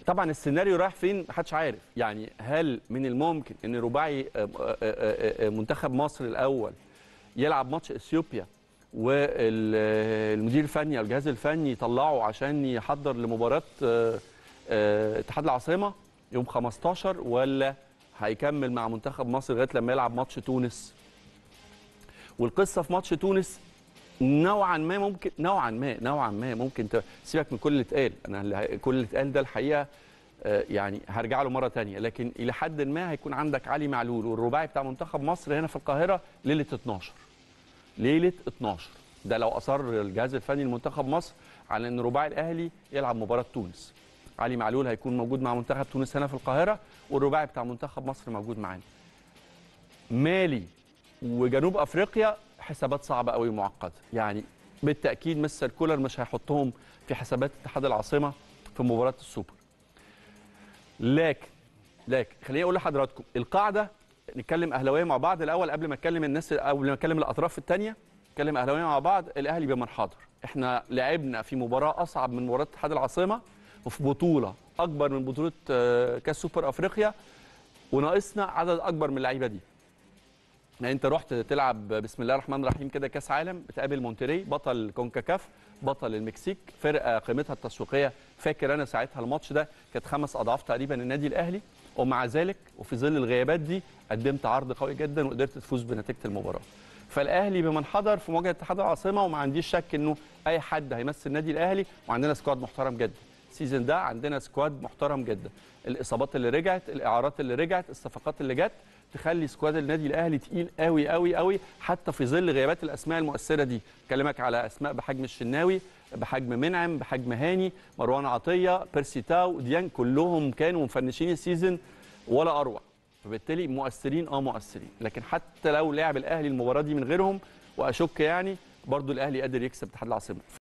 طبعا السيناريو رايح فين محدش عارف يعني هل من الممكن ان رباعي آه، آه، آه، آه، منتخب مصر الاول يلعب ماتش اثيوبيا والمدير الفني او الجهاز الفني يطلعه عشان يحضر لمباراه آه، آه، اتحاد العاصمه يوم 15 ولا هيكمل مع منتخب مصر لغايه لما يلعب ماتش تونس والقصه في ماتش تونس نوعا ما ممكن نوعا ما نوعا ما ممكن ت- سيبك من كل اللي اتقال انا اللي- كل اللي اتقال ده الحقيقه آه، يعني هرجع له مره تانية لكن الى حد ما هيكون عندك علي معلول والرباعي بتاع منتخب مصر هنا في القاهره ليله 12 ليله 12 ده لو اصر الجهاز الفني لمنتخب مصر على ان رباعي الاهلي يلعب مباراه تونس علي معلول هيكون موجود مع منتخب تونس هنا في القاهره والرباعي بتاع منتخب مصر موجود معانا مالي وجنوب افريقيا حسابات صعبه قوي ومعقده يعني بالتاكيد مستر كولر مش هيحطهم في حسابات اتحاد العاصمه في مباراه السوبر لكن لكن خليني اقول لحضراتكم القاعده نتكلم اهلاويه مع بعض الاول قبل ما اتكلم الناس قبل ما اتكلم الاطراف الثانيه نتكلم اهلاويه مع بعض الاهلي بمن حاضر احنا لعبنا في مباراه اصعب من مباراه اتحاد العاصمه وفي بطوله اكبر من بطوله آه، كاس سوبر افريقيا وناقصنا عدد اكبر من اللعيبه دي يعني انت رحت تلعب بسم الله الرحمن الرحيم كده كاس عالم بتقابل مونتري بطل كونكاكاف بطل المكسيك فرقه قيمتها التسويقيه فاكر انا ساعتها الماتش ده كانت خمس اضعاف تقريبا النادي الاهلي ومع ذلك وفي ظل الغيابات دي قدمت عرض قوي جدا وقدرت تفوز بنتيجه المباراه فالاهلي بمن حضر في مواجهه اتحاد العاصمه وما عنديش شك انه اي حد هيمثل النادي الاهلي وعندنا سكواد محترم جدا السيزون ده عندنا سكواد محترم جدا الاصابات اللي رجعت الاعارات اللي رجعت الصفقات اللي جت تخلي سكواد النادي الاهلي تقيل قوي قوي قوي حتى في ظل غيابات الاسماء المؤثره دي بكلمك على اسماء بحجم الشناوي بحجم منعم بحجم هاني مروان عطيه بيرسي تاو ديان كلهم كانوا مفنشين السيزون ولا اروع فبالتالي مؤثرين اه مؤثرين لكن حتى لو لعب الاهلي المباراه دي من غيرهم واشك يعني برضو الاهلي قادر يكسب اتحاد العاصمه